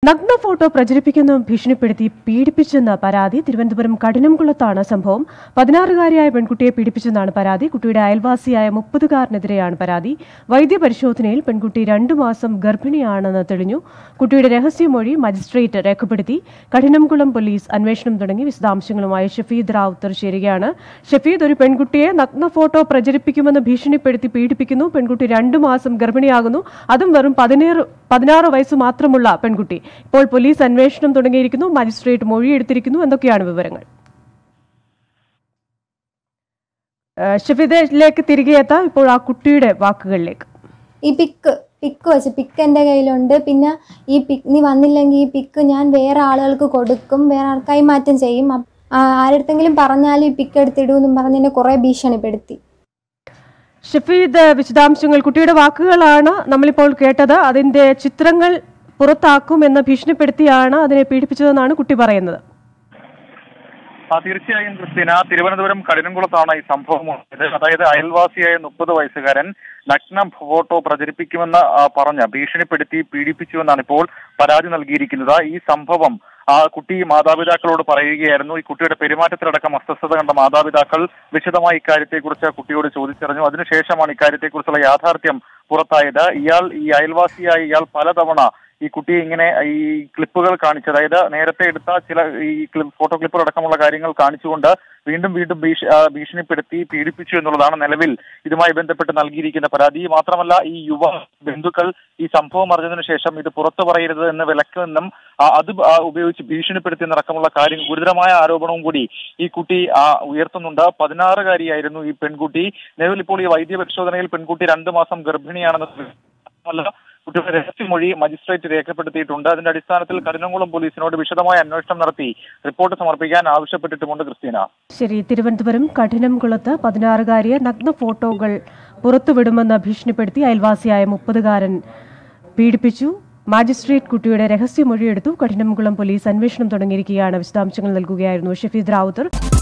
നഗ്ന ഫോട്ടോ പ്രചരിപ്പിക്കുന്നതും ഭീഷണിപ്പെടുത്തി പീഡിപ്പിച്ചെന്ന പരാതി തിരുവനന്തപുരം കഠിനംകുളത്താണ് സംഭവം പതിനാറുകാരിയായ പെൺകുട്ടിയെ പീഡിപ്പിച്ചെന്നാണ് പരാതി കുട്ടിയുടെ അയൽവാസിയായ മുപ്പതുകാരനെതിരെയാണ് പരാതി വൈദ്യപരിശോധനയിൽ പെൺകുട്ടി രണ്ടു മാസം ഗർഭിണിയാണെന്ന് തെളിഞ്ഞു കുട്ടിയുടെ രഹസ്യമൊഴി മജിസ്ട്രേറ്റ് രേഖപ്പെടുത്തി കഠിനംകുളം പോലീസ് അന്വേഷണം തുടങ്ങി വിശദാംശങ്ങളുമായി ഷഫീദ് റാവുത്തർ ചേരുകയാണ് ഷഫീദ് ഒരു പെൺകുട്ടിയെ നഗ്ന ഫോട്ടോ പ്രചരിപ്പിക്കുമെന്ന് ഭീഷണിപ്പെടുത്തി പീഡിപ്പിക്കുന്നു പെൺകുട്ടി രണ്ടു മാസം ഗർഭിണിയാകുന്നു അതും വെറും പതിനേറ് പതിനാറ് വയസ്സ് മാത്രമുള്ള പെൺകുട്ടി ഇപ്പോൾ പോലീസ് അന്വേഷണം തുടങ്ങിയിരിക്കുന്നു മജിസ്ട്രേറ്റ് മൊഴിയെടുത്തിരിക്കുന്നു എന്തൊക്കെയാണ് വിവരങ്ങൾ ഏഹ് ഷഫീദിലേക്ക് തിരികെ എത്താം ഇപ്പോൾ ആ കുട്ടിയുടെ വാക്കുകളിലേക്ക് ഈ പിക്ക് പിക്ക് വെച്ച് പിക്ക് എൻ്റെ കയ്യിലുണ്ട് പിന്നെ ഈ പിക്ക് നീ വന്നില്ലെങ്കിൽ ഈ പിക്ക് ഞാൻ വേറെ ആളുകൾക്ക് കൊടുക്കും വേറെ ആൾ കൈമാറ്റം ചെയ്യും അപ്പ് ആ, ആരടുത്തെങ്കിലും പറഞ്ഞാൽ ഈ പിക്ക് എടുത്തിടുമെന്നും പറഞ്ഞ് എന്നെ കുറേ ഭീഷണിപ്പെടുത്തി ഷഫീദ് വിശദാംശങ്ങൾ കുട്ടിയുടെ വാക്കുകളാണ് നമ്മളിപ്പോൾ കേട്ടത് അതിന്റെ ചിത്രങ്ങൾ പുറത്താക്കുമെന്ന് ഭീഷണിപ്പെടുത്തിയാണ് അതിനെ പീഡിപ്പിച്ചതെന്നാണ് കുട്ടി പറയുന്നത് ആ തീർച്ചയായും ക്രിസ്ത്യന തിരുവനന്തപുരം കഠിനംകുളത്താണ് ഈ സംഭവം ഉണ്ടായത് അതായത് അയൽവാസിയായ മുപ്പത് വയസ്സുകാരൻ നഗ്ന ഫോട്ടോ പ്രചരിപ്പിക്കുമെന്ന് ആ, പറഞ്ഞ് ഭീഷണിപ്പെടുത്തി പീഡിപ്പിച്ചുവെന്നാണ് ഇപ്പോൾ പരാതി നൽകിയിരിക്കുന്നത് ഈ സംഭവം ആ കുട്ടി മാതാപിതാക്കളോട് പറയുകയായിരുന്നു ഈ കുട്ടിയുടെ പെരുമാറ്റത്തിലടക്കം അസ്വസ്ഥത കണ്ട മാതാപിതാക്കൾ വിശദമായി ഇക്കാര്യത്തെക്കുറിച്ച് കുട്ടിയോട് ചോദിച്ചറിഞ്ഞു അതിനുശേഷമാണ് ഇക്കാര്യത്തെക്കുറിച്ചുള്ള യാഥാർത്ഥ്യം പുറത്തായത് ഇയാൾ ഈ അയൽവാസിയായ ഇയാൾ പലതവണ ഈ കുട്ടിയെ ഇങ്ങനെ ഈ ക്ലിപ്പുകൾ കാണിച്ച് അതായത് നേരത്തെ എടുത്ത ചില ഈ ക്ലിപ്പ് ഫോട്ടോ ക്ലിപ്പുകൾ അടക്കമുള്ള കാര്യങ്ങൾ കാണിച്ചുകൊണ്ട് വീണ്ടും വീണ്ടും ഭീഷ- ആ, ഭീഷണിപ്പെടുത്തി പീഡിപ്പിച്ചു എന്നുള്ളതാണ് നിലവിൽ ഇതുമായി ബന്ധപ്പെട്ട് നൽകിയിരിക്കുന്ന പരാതി മാത്രമല്ല ഈ യുവ ബന്ധുക്കൾ ഈ സംഭവം അറിഞ്ഞതിനു ശേഷം ഇത് പുറത്തു പറയരുത് എന്ന് വിലക്കെന്നും ആ, അത് ആ, ഉപയോഗിച്ച് ഭീഷണിപ്പെടുത്തി അടക്കമുള്ള കാര്യം ഗുരുതരമായ ആരോപണവും കൂടി ഈ കുട്ടി ആ, ഉയർത്തുന്നുണ്ട് പതിനാറുകാരിയായിരുന്നു ഈ പെൺകുട്ടി നിലവിൽ ഇപ്പോൾ ഈ വൈദ്യ പരിശോധനയിൽ പെൺകുട്ടി രണ്ടു മാസം ഗർഭിണിയാണെന്ന് മാത്രമല്ല കുട്ടിയുടെ രഹസ്യമൊഴി മജിസ്ട്രേറ്റ് രേഖപ്പെടുത്തിയിട്ടുണ്ട് അതിന്റെ അടിസ്ഥാനത്തിൽ കഠിനംകുളം പോലീസിനോട് വിശദമായ അന്വേഷണം നടത്തി റിപ്പോർട്ട് സമർപ്പിക്കാൻ ആവശ്യപ്പെട്ടിട്ടുമുണ്ട് ക്രിസ്റ്റീന ശരി തിരുവനന്തപുരം കഠിനംകുളത്ത് പതിനാറുകാരിയെ നഗ്ന ഫോട്ടോകൾ പുറത്തുവിടുമെന്ന് ഭീഷണിപ്പെടുത്തി അയൽവാസിയായ മുപ്പതുകാരൻ പീഡിപ്പിച്ചു മാജിസ്ട്രേറ്റ് കുട്ടിയുടെ രഹസ്യമൊഴിയെടുത്തു കഠിനംകുളം പോലീസ് അന്വേഷണം തുടങ്ങിയിരിക്കുകയാണ് വിശദാംശങ്ങൾ നൽകുകയായിരുന്നു ഷഫീദ് റാവുത്തർ